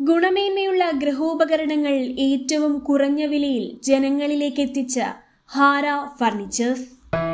ഗുണമേന്മയുള്ള ഗൃഹോപകരണങ്ങൾ ഏറ്റവും കുറഞ്ഞ വിലയിൽ ജനങ്ങളിലേക്ക് എത്തിച്ച ഹാര ഫർണിച്ചേഴ്സ്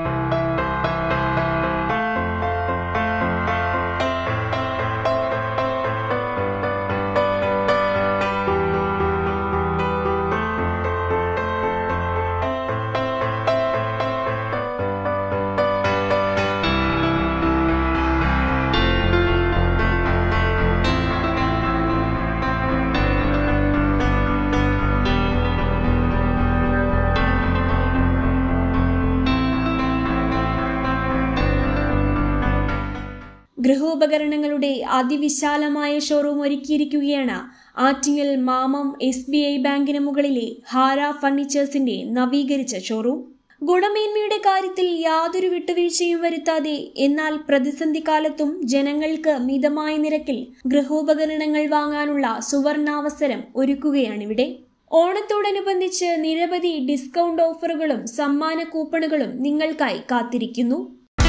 ഗൃഹോപകരണങ്ങളുടെ അതിവിശാലമായ ഷോറൂം ഒരുക്കിയിരിക്കുകയാണ് Attingal Mamam S B I ബാങ്കിന് മുകളിലെ ഹാര ഫർണിച്ചേഴ്സിന്റെ നവീകരിച്ച ഷോറൂം ഗുണമേന്മയുടെ കാര്യത്തിൽ യാതൊരു വിട്ടുവീഴ്ചയും വരുത്താതെ എന്നാൽ പ്രതിസന്ധി കാലത്തും ജനങ്ങൾക്ക് മിതമായ നിരക്കിൽ ഗൃഹോപകരണങ്ങൾ വാങ്ങാനുള്ള സുവർണാവസരം ഒരുക്കുകയാണിവിടെ ഓണത്തോടനുബന്ധിച്ച് നിരവധി ഡിസ്കൗണ്ട് ഓഫറുകളും സമ്മാന കൂപ്പണുകളും നിങ്ങൾക്കായി കാത്തിരിക്കുന്നു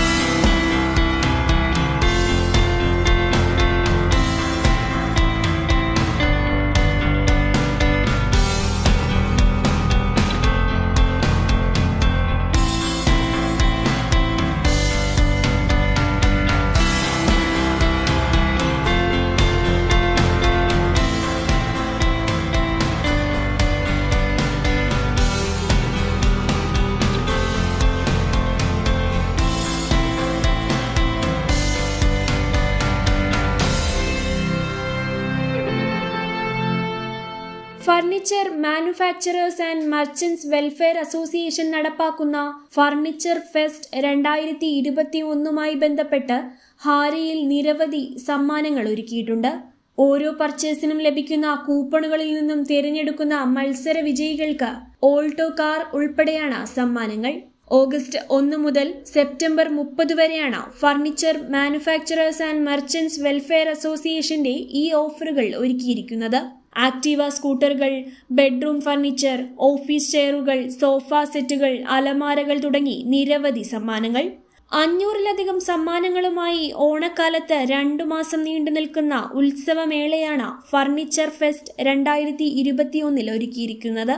furniture manufacturers and merchants welfare association നടപ്പാക്കുന്ന ഫർണിച്ചർ ഫെസ്റ്റ് രണ്ടായിരത്തി ഇരുപത്തി ഒന്നുമായി ബന്ധപ്പെട്ട് ഹാരയിൽ നിരവധി സമ്മാനങ്ങൾ ഒരുക്കിയിട്ടുണ്ട് ഓരോ പർച്ചേസിനും ലഭിക്കുന്ന കൂപ്പണുകളിൽ നിന്നും തിരഞ്ഞെടുക്കുന്ന മത്സര വിജയികൾക്ക് ഓൾട്ടോ കാർ ഉൾപ്പെടെയാണ് സമ്മാനങ്ങൾ ഓഗസ്റ്റ് ഒന്ന് മുതൽ സെപ്റ്റംബർ മുപ്പത് വരെയാണ് furniture manufacturers and merchants welfare അസോസിയേഷന്റെ ഈ ഓഫറുകൾ ഒരുക്കിയിരിക്കുന്നത് ആക്റ്റീവ സ്കൂട്ടറുകൾ ബെഡ്റൂം ഫർണിച്ചർ ഓഫീസ് ചെയറുകൾ സോഫ സെറ്റുകൾ അലമാരകൾ തുടങ്ങി നിരവധി സമ്മാനങ്ങൾ അഞ്ഞൂറിലധികം സമ്മാനങ്ങളുമായി ഓണക്കാലത്ത് രണ്ടു മാസം നീണ്ടു നിൽക്കുന്ന ഉത്സവമേളയാണ് ഫർണിച്ചർ ഫെസ്റ്റ് രണ്ടായിരത്തി ഇരുപത്തിയൊന്നിൽ ഒരുക്കിയിരിക്കുന്നത്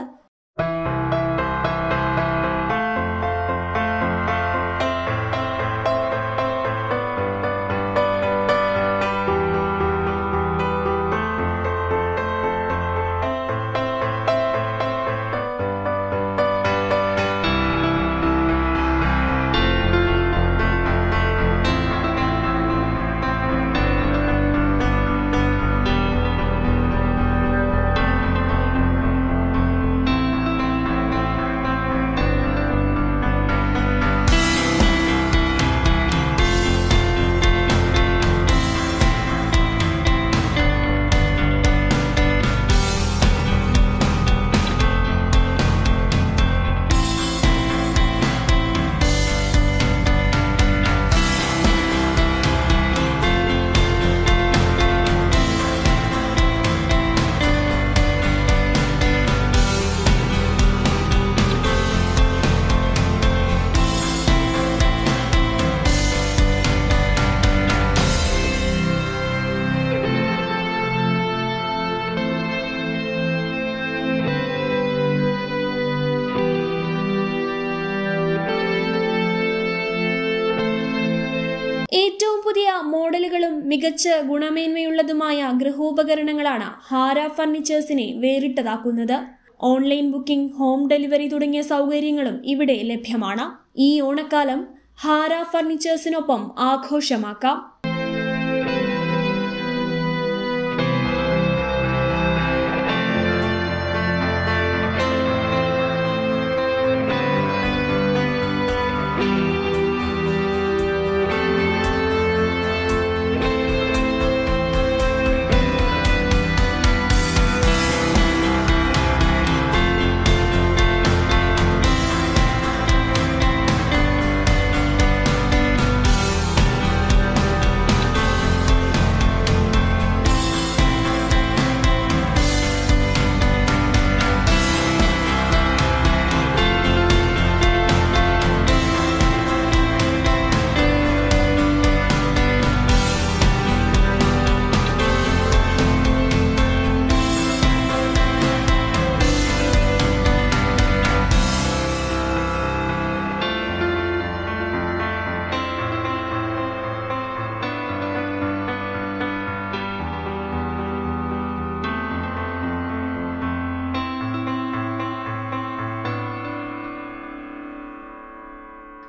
ഏറ്റവും പുതിയ മോഡലുകളും മികച്ച ഗുണമേന്മയുള്ളതുമായ ഗൃഹോപകരണങ്ങളാണ് ഹാര ഫർണിച്ചേഴ്സിനെ വേറിട്ടതാക്കുന്നത് ഓൺലൈൻ ബുക്കിംഗ് ഹോം ഡെലിവറി തുടങ്ങിയ സൗകര്യങ്ങളും ഇവിടെ ലഭ്യമാണ് ഈ ഓണക്കാലം ഹാര ഫർണിച്ചേഴ്സിനൊപ്പം ആഘോഷമാക്കാം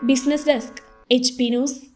business desk H P news